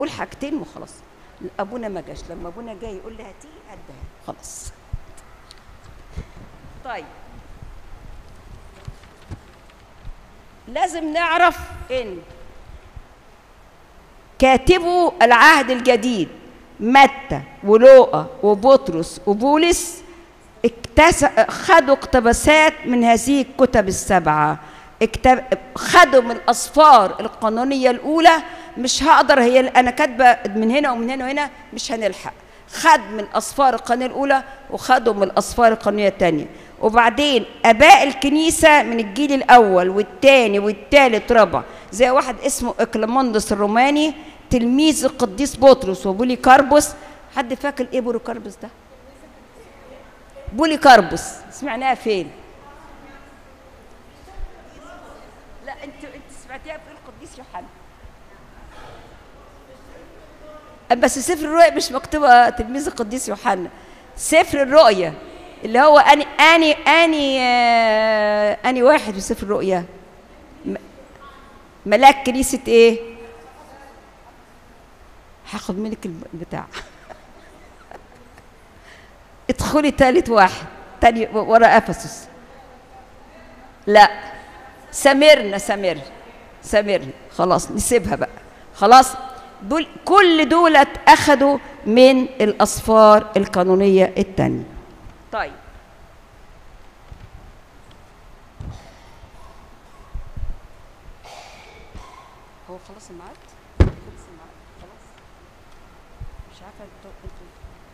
قول حاجتين وخلاص ابونا ما جاش لما ابونا جاي يقول لي هاتيه اديها خلاص طيب لازم نعرف ان كاتبو العهد الجديد متى ولوقا وبطرس وبولس اكتس... خدوا اقتباسات من هذه الكتب السبعه اكتب... خدوا من الاسفار القانونيه الاولى مش هقدر هي انا كاتبه من هنا ومن هنا وهنا مش هنلحق خد من الاسفار القانونيه الاولى وخدوا من الاسفار القانونيه الثانيه وبعدين اباء الكنيسه من الجيل الاول والثاني والثالث رابع زي واحد اسمه اكليموندس الروماني تلميذ القديس بطرس وبولي كاربوس حد فاكر ايه بولي كاربوس ده بولي كاربوس سمعناها فين لا انت انت سمعتيها في القديس يوحنا بس سفر الرؤيا مش مكتوبه تلميذ القديس يوحنا سفر الرؤيا اللي هو اني اني اني آه اني واحد في سفر الرؤيا ملاك كنيسه ايه هاخد منك البتاع ادخلي تالت واحد تاني ورا افسس لا سمرنا سمر سمرنا خلاص نسيبها بقى خلاص دول كل دولت اخذوا من الاسفار القانونيه الثانيه طيب هو خلاص الميعاد خلص الميعاد خلاص مش عارفه انتوا انتوا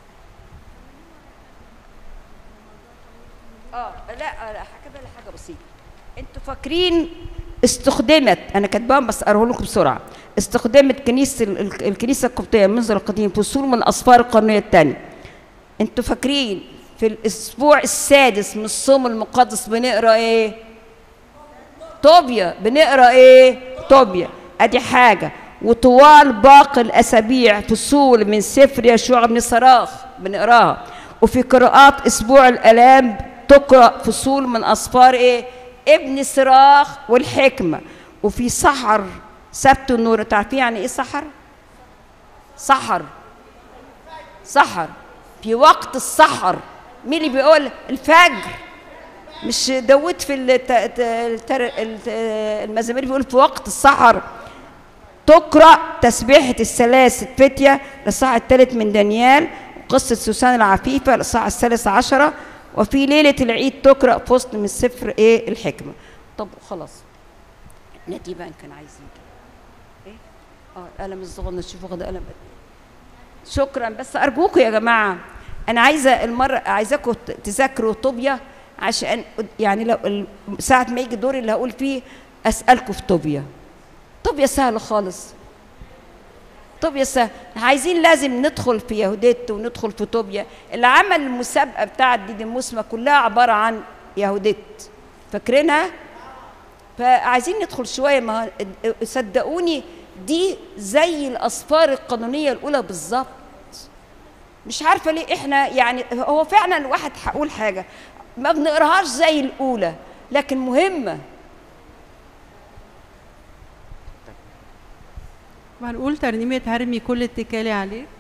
اه لا لا حاجه لا حاجه بسيطه انتوا فاكرين استخدمت انا كاتباهم بس اقراه لكم بسرعه استخدمت كنيسه الكنيسه القبطيه منذ القديم فصول من الاسفار القانونيه الثانيه انتوا فاكرين في الاسبوع السادس من الصوم المقدس بنقرا ايه طوبيا بنقرا ايه طوبيا ادي حاجه وطوال باقي الاسابيع فصول من سفر يشوع بن صراخ بنقراها وفي قراءات اسبوع الالام تقرا فصول من اسفار ايه ابن صراخ والحكمه وفي سحر سبت النور تعرفين يعني ايه سحر سحر سحر في وقت السحر مين اللي بيقول الفجر مش داود في المزامير بيقول في وقت السحر تقرا تسبيحه الثلاث فتيه الاصحاح الثالث من دانيال وقصه سوسان العفيفه الاصحاح الثالث عشره وفي ليله العيد تقرا فصل من سفر ايه الحكمه طب خلاص نديبان كان عايز يجي ايه اه القلم الصغنن شوفوا غدا قلم شكرا بس ارجوكم يا جماعه انا عايزه المره عايزاكم تذاكروا طوبيا عشان يعني لو ساعه ما يجي دوري اللي هقول فيه اسالكم في طوبيا طوبيا سهل خالص طوبيا سهل عايزين لازم ندخل في يهوديت وندخل في طوبيا اللي عمل المسابقه بتاعه دي المسمى كلها عباره عن يهوديت فاكرينها فعايزين ندخل شويه ما صدقوني دي زي الاسفار القانونيه الاولى بالظبط مش عارفه ليه احنا يعني هو فعلا الواحد هقول حاجه ما بنقراهاش زي الاولى لكن مهمه وهنقول ترنيمه هرمي كل اتكالي عليك